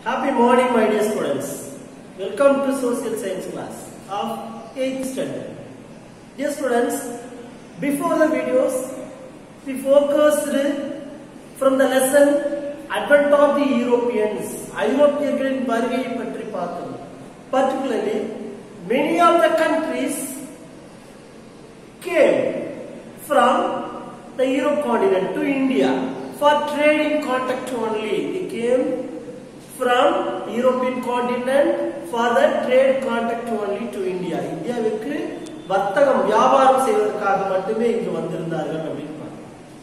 Happy morning, my dear students. Welcome to Social Science class of 8th standard. Dear students, before the videos, we focused from the lesson Advent of the Europeans, ஐரோப்பியர்களின் வருகையை பற்றி பார்த்தோம் particularly many of the countries came from the Europe continent to India for trading contact only. They came from European continent for the trade contact only to India. இந்தியாவிற்கு வர்த்தகம் வியாபாரம் செய்வதற்காக மட்டுமே இங்கு வந்திருந்தார்கள் அப்படின்னு பார்க்கிறோம்.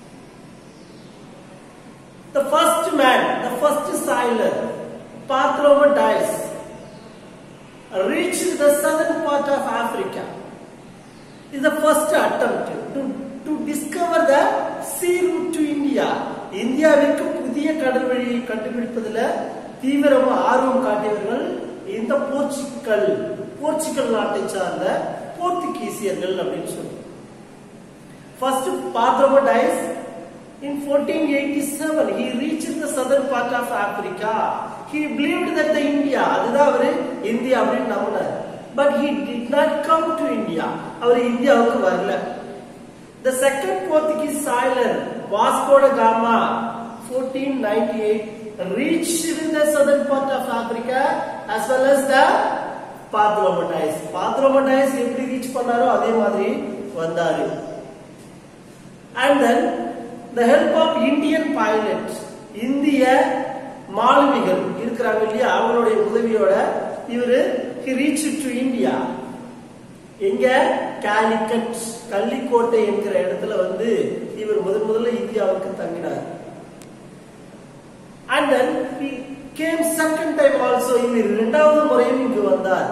The first man, the first sailor, Bartholomew reached the southern part of Africa. is the first attempt to, to discover the sea route to India. இந்தியாவிற்கு புதிய கடல் வழியை கண்டுபிடிப்பதில் தீவிரமா ஆர்வம் காட்டியவர்கள் இந்த போர்ச்சுக்கல் போர்ச்சுகல் நாட்டை சார்ந்த போர்த்துகீசியர்கள் அப்படின்னு சொல்லுவோம் first Bartholomew Dias In 1487, he reached the southern part of Africa. He believed that the India, அதுதான் அவரு இந்தியா அப்படின்னு நம்பினார் but he did not come to India. அவர் இந்தியாவுக்கு வரல. The second Portuguese sailor Vasco da Gama 1498 reached the southern part of Africa as well as the Patholometais. Patholometais எப்படி reach பண்ணாரோ அதே மாதிரி வந்தாரு. And then the help of Indian pilot இந்திய மாலுமிகள் இருக்கிறாங்க இல்லையா அவங்களுடைய உதவியோட இவரு he reached to India எங்க காலிக்கட் கள்ளிக்கோட்டை என்கிற இடத்துல வந்து இவர் முதன் முதல்ல இந்தியாவுக்கு தங்கினார் and then he came second time also இவர் இரண்டாவது முறையும் இங்கு வந்தார்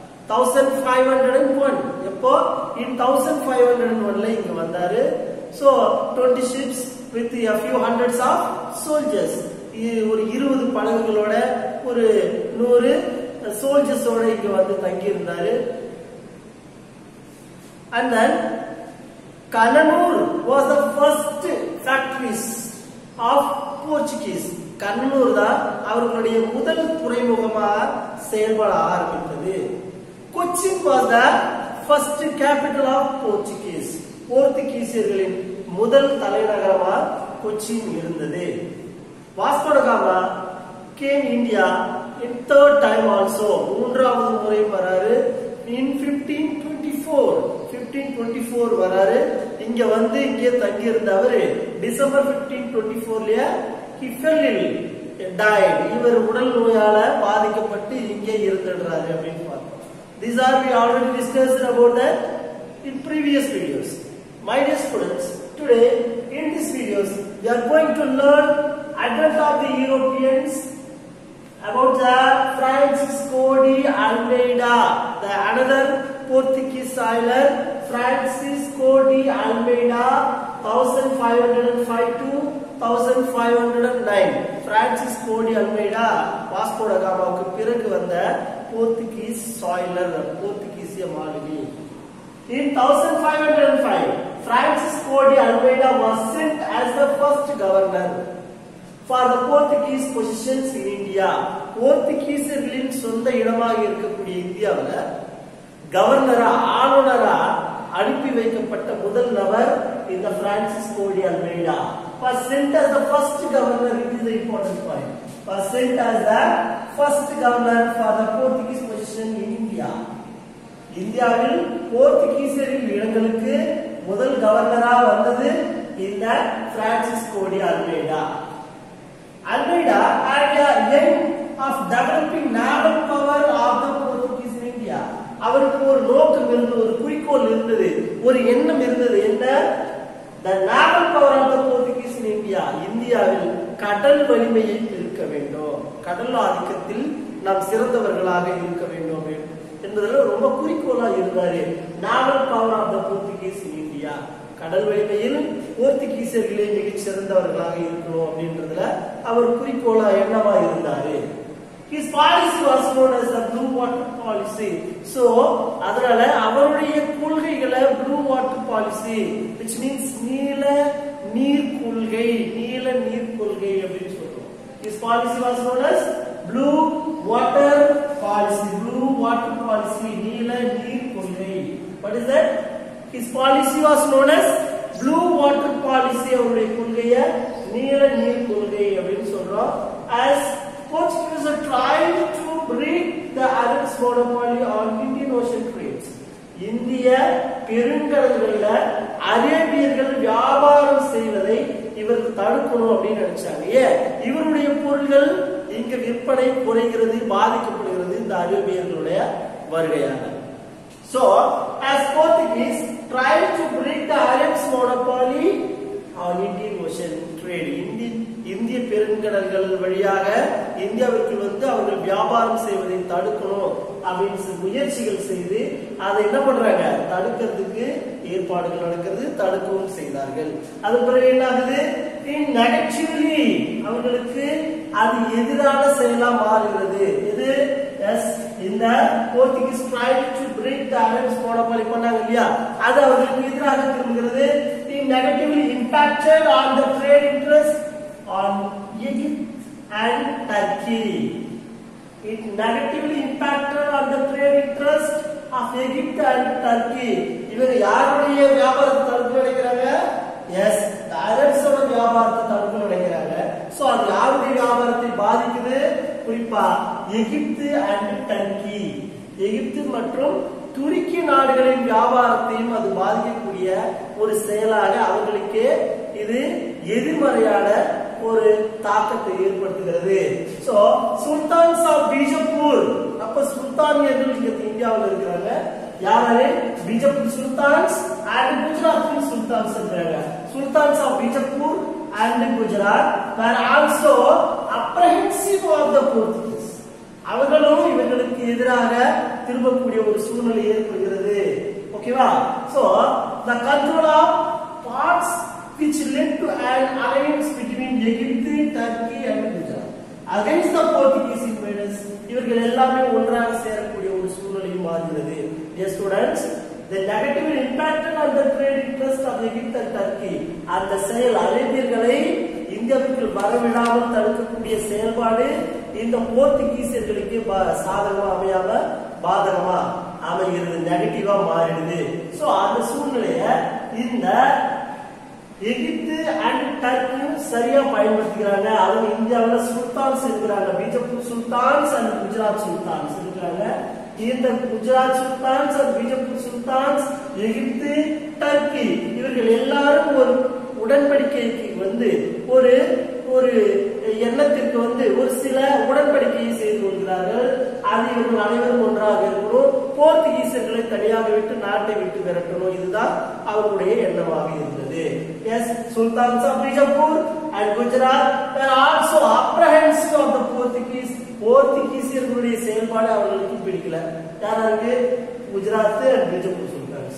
1501 எப்போ in 1501ல இங்க வந்தாரு so 20 ships with a few hundreds of soldiers ஒரு இருபது படகுகளோட ஒரு நூறு சோல்ஜர்ஸோட இங்க வந்து தங்கி இருந்தாரு and then Kannur was the first factories of Portuguese Kannur தான் அவர்களுடைய முதல் துறைமுகமாக செயல்பட ஆரம்பித்தது Cochin was the first capital of Portuguese போர்த்துகீசியர்களின் முதல் தலைநகரமா கொச்சின் இருந்தது Vasco da Gama came India in third time also மூன்றாவது முறை வராரு இன் 1524 1524 வராரு இங்க வந்து இங்கே தங்கி இருந்தவர் டிசம்பர் 1524லயே he fell ill died இவர் உடல் நோயால பாதிக்கப்பட்டு இங்கே இருந்துடுறாரு அப்படின்னு பார்த்தோம் these are we already discussed about that in previous videos my dear students today in these videos we are going to learn advent of the europeans about the Francisco de Almeida, the another Portuguese sailor, Francisco de Almeida, 1505 to 1509. Francisco de Almeida, Vasco ட காமாவுக்கு பிறகு வந்த Portuguese sailor போர்த்துகீசிய மாலுமி In 1505, Francisco de Almeida was sent as the first governor for the Portuguese possessions in India. போர்த்துகீசர்களின் சொந்த இடமாக இருக்கக்கூடிய இந்தியாவில் கவர்னரா ஆளுநரா அனுப்பி வைக்கப்பட்ட முதல் நபர் இந்த Francisco de Almeida was sent as the first governor it is the important point was sent as the first governor for the Portuguese possession in India இந்தியாவில் போர்த்துகீசரின் இடங்களுக்கு முதல் கவர்னரா வந்தது இந்த Francisco de Almeida Almeida had a aim of developing naval power of the Portuguese in India. அவருக்கு ஒரு நோக்கம் இருந்தது ஒரு குறிக்கோள் இருந்தது ஒரு எண்ணம் இருந்தது என்ன the naval power of the Portuguese in India இந்தியாவில் கடல் வலிமையை பெருக்க வேண்டும் கடல் ஆதிக்கத்தில் நாம் சிறந்தவர்களாக இருக்க வேண்டும் என்பதுல ரொம்ப குறிக்கோளா இருந்தாரு naval power of the Portuguese in India கடல் வலிமையில் போர்த்துகீசியர்களே மிகச் சிறந்தவர்களாக இருக்கணும் அப்படின்றதுல அவர் குறிக்கோளா எண்ணமா இருந்தாரு His policy was known as the blue water policy. So, அதனால அவருடைய கொள்கைகளை blue water policy which means நீல நீர் கொள்கை நீல நீர் கொள்கை அப்படின்னு சொல்றோம் His policy was known as blue his policy was known as blue water policy அவருடைய கொள்கைய நீல நீர் கொள்கை அப்படின்னு சொல்றோம் as Portuguese are trying to break the Arabs monopoly on Indian Ocean trades இந்திய பெருங்கடல்கள்ல அரேபியர்கள் வியாபாரம் செய்வதை இவர் தடுக்கணும் அப்படின்னு நினைச்சாங்க ஏன் இவருடைய பொருள்கள் இங்க விற்பனை குறைகிறது பாதிக்கப்படுகிறது இந்த அரேபியர்களுடைய வருகையாக So, as Portuguese tried to break the Arabs monopoly on Indian Ocean trade, இந்திய இந்திய பெருங்கடல்கள் வழியாக இந்தியாவிற்கு வந்து அவர்கள் வியாபாரம் செய்வதை தடுக்கணும் அப்படின்னு சொல்லி முயற்சிகள் செய்து அதை என்ன பண்றாங்க தடுக்கிறதுக்கு ஏற்பாடுகள் நடக்கிறது தடுக்கவும் செய்தார்கள் அதன் பிறகு என்ன ஆகுது நெகட்டிவ்லி அவர்களுக்கு அது எதிரான செயலா மாறுகிறது இது எஸ் இந்த Portuguese tried to break the arrange monopoly பண்ணாங்க இல்லையா அது அவர்களுக்கு எதிராக திரும்புகிறது negatively impacted on the trade interest on Egypt and Turkey. It negatively impacted on the trade interest of Egypt and Turkey. இவங்க யாருடைய வியாபாரத்தை தடுக்க நினைக்கிறாங்க எஸ் அரப்ஸோட வியாபாரத்தை தடுக்க நினைக்கிறாங்க சோ அது யாருடைய வியாபாரத்தை பாதிக்குது குறிப்பா எகிப்து அண்ட் டர்க்கி எகிப்து மற்றும் துருக்கி நாடுகளின் வியாபாரத்தையும் அது பாதிக்கக்கூடிய ஒரு செயலாக அவர்களுக்கு இது எதிர்மறையான ஒரு தாக்கத்தை ஏற்படுத்துகிறது சோ சுல்தான்ஸ் ஆஃப் பீஜப்பூர் அப்ப சுல்தானியர்கள் இங்க இந்தியாவில் இருக்கிறாங்க யாரு Bijapur sultans and Gujarat sultans இருக்கிறாங்க sultans of Bijapur and Gujarat were also apprehensive of the Portuguese அவர்களும் இவர்களுக்கு எதிராக திரும்பக்கூடிய ஒரு சூழ்நிலை ஏற்படுகிறது ஓகேவா so the control of ports which led to an alliance between Egypt, Turkey and Gujarat against the Portuguese invaders இவர்கள் எல்லாமே ஒன்றாக சேரக்கூடிய ஒரு சூழ்நிலையும் மாறுகிறது dear students the negative impact on the trade interest of Egypt and Turkey அந்த செயல் அரேபியர்களை இந்தியாவுக்கு வரவிடாமல் தடுக்கக்கூடிய செயல்பாடு இந்த போர்த்துகீசியர்களுக்கு சாதகமா அமையாம பாதகமா அமைகிறது நெகட்டிவா மாறிடுது சோ அந்த சூழ்நிலைய இந்த எகிப்து அண்ட் டர்க்கியும் சரியா பயன்படுத்திக்கிறாங்க அதுவும் இந்தியாவில் சுல்தான்ஸ் இருக்கிறாங்க Bijapur sultans and Gujarat sultans இருக்கிறாங்க இந்த Gujarat sultans and Bijapur sultans எகிப்து டர்க்கி இவர்கள் எல்லாரும் ஒரு உடன்படிக்கைக்கு வந்து ஒரு ஒரு எண்ணத்திற்கு வந்து ஒரு சில உடன்படிக்கையை செய்து கொள்கிறார்கள் அது இவர்கள் அனைவரும் ஒன்றாக இருக்கணும் போர்த்துகீசர்களை தனியாக விட்டு நாட்டை விட்டு விரட்டணும் இதுதான் அவருடைய எண்ணமாக இருந்தது as sultans of Bijapur and Gujarat were also apprehensive of the Portuguese போர்த்துகீசியர்களுடைய செயல்பாடு அவர்களுக்கு பிடிக்கல யாராருக்கு குஜராத் அண்ட் பீஜப்பூர் சுல்தான்ஸ்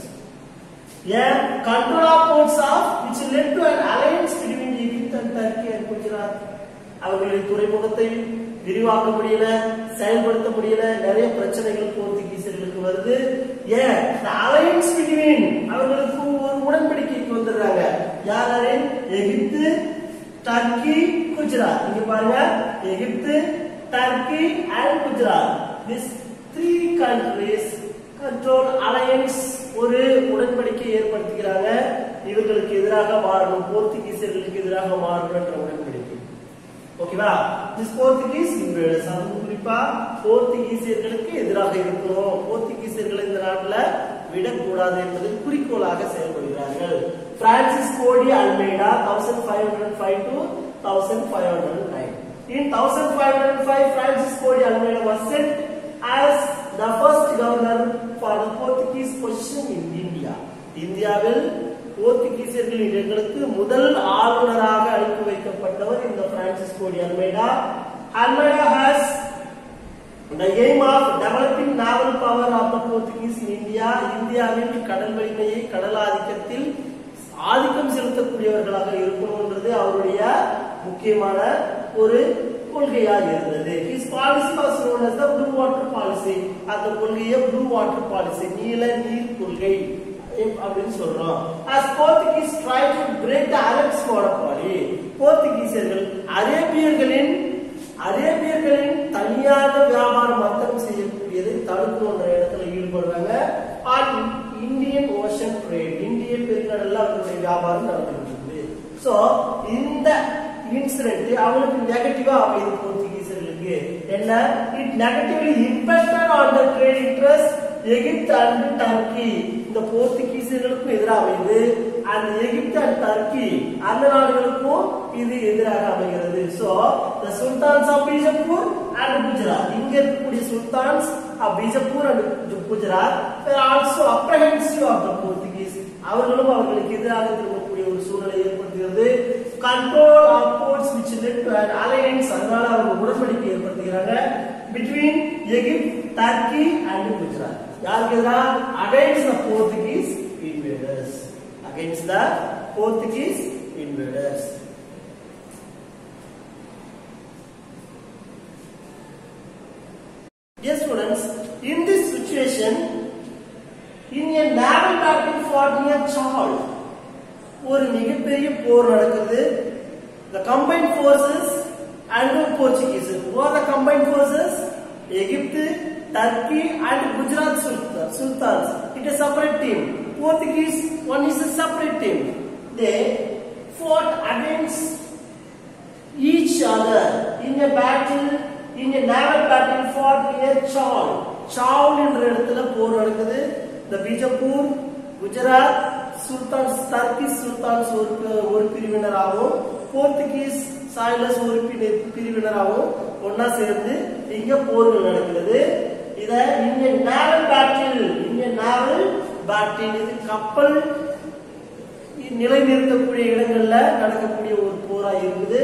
ஏன் control of ports of which led to an alliance between Egypt and Turkey and Gujarat அவர்களின் துறைமுகத்தை விரிவாக்க முடியல செயல்படுத்த முடியல நிறைய பிரச்சனைகள் போர்த்துகீசியர்களுக்கு வருது ஏன் அலையன்ஸ் பிட்வீன் அவர்களுக்கு ஒரு உடன்படிக்கைக்கு வந்துடுறாங்க யாரு எகிப்து டர்க்கி குஜராத் இங்க பாருங்க எகிப்து Turkey and Gujarat this three countries control alliance ஒரு உடன்படிக்கை ஏற்படுத்துகிறாங்க இவர்களுக்கு எதிராக மாறணும் போர்த்துகீசியர்களுக்கு எதிராக மாறணும்ன்ற உடன்படிக்கை ஓகேவா திஸ் போர்த்துகீஸ் இன்வேடர்ஸ் அது குறிப்பா போர்த்துகீசியர்களுக்கு எதிராக இருக்கணும் போர்த்துகீசியர்களை இந்த நாட்டுல விடக்கூடாது என்பது குறிக்கோளாக செயல்படுகிறார்கள் Francisco Almeida thousand five hundred five to thousand five hundred nine in thousand five hundred five Francisco Almeida was sent as the first governor for the Portuguese position in India. இந்தியாவில் போர்த்துகீசியர்கள் இடங்களுக்கு முதல் ஆளுநராக அனுப்பி வைக்கப்பட்டவர் இந்த Francisco Almeida Almeida has The aim of developing naval power of the Portuguese in India, இந்தியாவின் கடல் வலிமையை கடல் ஆதிக்கத்தில் ஆதிக்கம் செலுத்தக்கூடியவர்களாக இருக்கணும்ன்றது அவருடைய முக்கியமான ஒரு கொள்கையாக இருந்தது his policy was known as the blue water policy அந்த கொள்கையை blue water policy நீல நீர் கொள்கை அப்படின்னு சொல்றோம் as portuguese try to break the arabs monopoly போர்த்துகீசியர்கள் அரேபியர்களின் அரேபியர்களின் தனியாக வியாபாரம் வர்த்தகம் செய்யக்கூடியதை தடுக்கணுன்ற இடத்துல ஈடுபடுறாங்க ஆன் இந்தியன் ஓஷன் ட்ரேட் பெருங்கடல்ல அவர்களுடைய வியாபாரம் நடந்துட்டு இருக்குது சோ இந்த இன்சிடென்ட் அவங்களுக்கு நெகட்டிவா அமையுது போர்ச்சுகீசர்களுக்கு என்ன it negatively impacted on the trade interest எகிப்து அண்ட் டர்க்கி இந்த போர்த்துகீசியர்களுக்கும் எதிராக அமையுது அந்த எகிப்து அண்ட் டர்க்கி அந்த நாடுகளுக்கும் இது எதிராக அமைகிறது so the sultans of Bijapur and Gujarat இங்க இருக்கக்கூடிய sultans of Bijapur and Gujarat were also apprehensive of the Portuguese அவர்களும் அவர்களுக்கு எதிராக திரும்பக்கூடிய ஒரு சூழ்நிலை ஏற்படுத்துகிறது control of ports which led to an alliance அதனால அவங்க உடன்படிக்கை ஏற்படுத்துகிறாங்க between Egypt Turkey and Gujarat யாருக்கு எதிராக against the Portuguese invaders against the Portuguese invaders Yes, students, in this situation, in a naval battle fought near Chal, ஒரு மிகப்பெரிய போர் நடக்குது the combined forces and the Portuguese who are the combined forces எகிப்து Turkey and Gujarat sultan sultans it is a separate team Portuguese one is a separate team they fought against each other in a battle in a naval battle fought near Chaul சால் என்ற இடத்துல போர் நடக்குது இந்த Bijapur Gujarat sultans Turkey sultans ஒரு பி- ஒரு பிரிவினராகவும் போர்த்துகீஸ் சாய்லஸ் ஒரு பிரி- பிரிவினராகவும் ஒன்னா சேர்ந்து இங்க போர்கள் நடக்கிறது இத இங்க நேவல் பேட்டில் இங்க நேவல் பேட்டில் இது கப்பல் நிலை நிறுத்தக்கூடிய இடங்கள்ல நடக்கக்கூடிய ஒரு போரா இருக்குது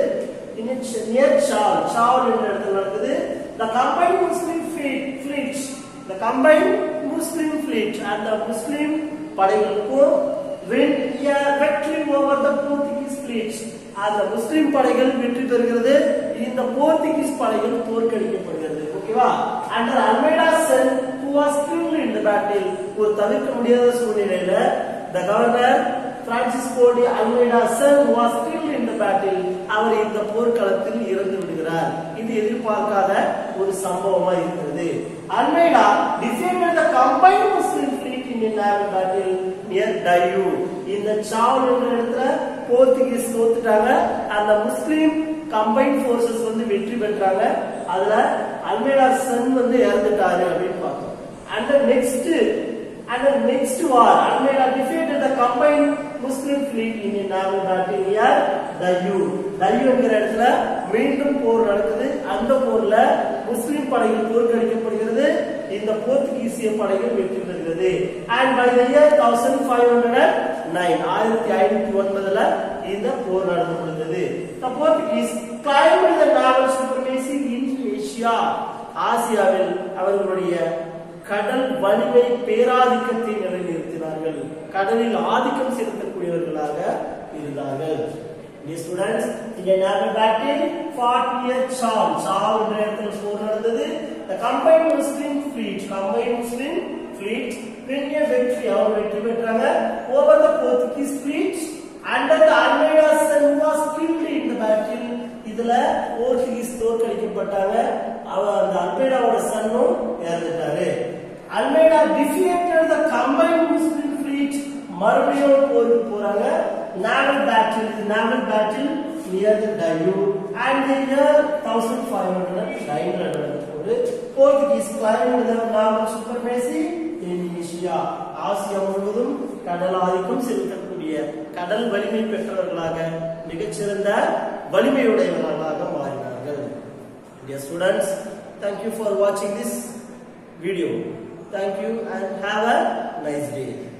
நியர் சால் சால் என்ற இடத்துல நடக்குது the combined muslim fleet fleet the combined muslim fleet and the muslim படைகளுக்கும் win a victory over the portuguese fleet அந்த முஸ்லிம் படைகள் வெற்றி பெறுகிறது இந்த போர்த்துகீஸ் படைகள் தோற்கடிக்கப்படுகிறது ஓகேவா under Almeida son who was killed in the battle ஒரு தவிர்க்க முடியாத சூழ்நிலையில the governor Francisco de Almeida son was killed in the battle அவர் இந்த போர்க்களத்தில் இறந்து விடுகிறார் இது எதிர்பார்க்காத ஒரு சம்பவமா இருக்கிறது Almeida defeated the combined muslim fleet in a naval battle near Dayu இந்த சாவல் என்ற இடத்துல போர்த்துகீஸ் தோத்துட்டாங்க அந்த முஸ்லிம் கம்பைன் ஃபோர்ஸஸ் வந்து வெற்றி பெற்றாங்க அதுல அல்மைடா சன் வந்து இறந்துட்டாரு அப்படின்னு பார்த்தோம் and next And the next war, Almeida defeated the combined Muslim fleet in a naval battle near Dayu. Dayu என்கிற இடத்துல மீண்டும் போர் நடக்குது அந்த போர்ல முஸ்லிம் படைகள் தோற்கடிக்கப்படுகிறது இந்த போர்த்துகீசிய படைகள் வெற்றி பெறுகிறது and by the year thousand five hundred nine ஆயிரத்தி ஐநூத்தி ஒன்பதுல இந்த போர் நடந்து முடிந்தது The Portuguese climbed the naval supremacy in Asia. ஆசியாவில் அவர்களுடைய கடல் வலிமை பேராதிக்கத்தை நிலைநிறுத்தினார்கள் கடலில் ஆதிக்கம் செலுத்தக்கூடியவர்களாக இருந்தார்கள் Dear students, in a naval battle fought near Chal. Chal என்ற இடத்தில் போர் நடந்தது. The combined Muslim fleet, combined Muslim fleet, win a victory. அவர் வெற்றி பெற்றாங்க over the Portuguese fleet under the Almeida son was killed in the battle. இதுல Portuguese தோற்கடிக்கப்பட்டாங்க அவர் அந்த அல்மேடாவோட சன்னும் இறந்துட்டாரு Almeida defeated the combined Muslim fleet மறுபடியும் போருக்கு போறாங்க நாவல் பேட்டில் இது naval battle near the Diu and the year 1509 நடந்த போது Portuguese claimed the naval supremacy in Asia ஆசியா முழுவதும் கடல் ஆதிக்கம் செலுத்தக்கூடிய கடல் வலிமை பெற்றவர்களாக மிகச்சிறந்த வலிமையுடையவர்களாக மாறினார்கள் Dear students, thank you for watching this video. Thank you and have a nice day.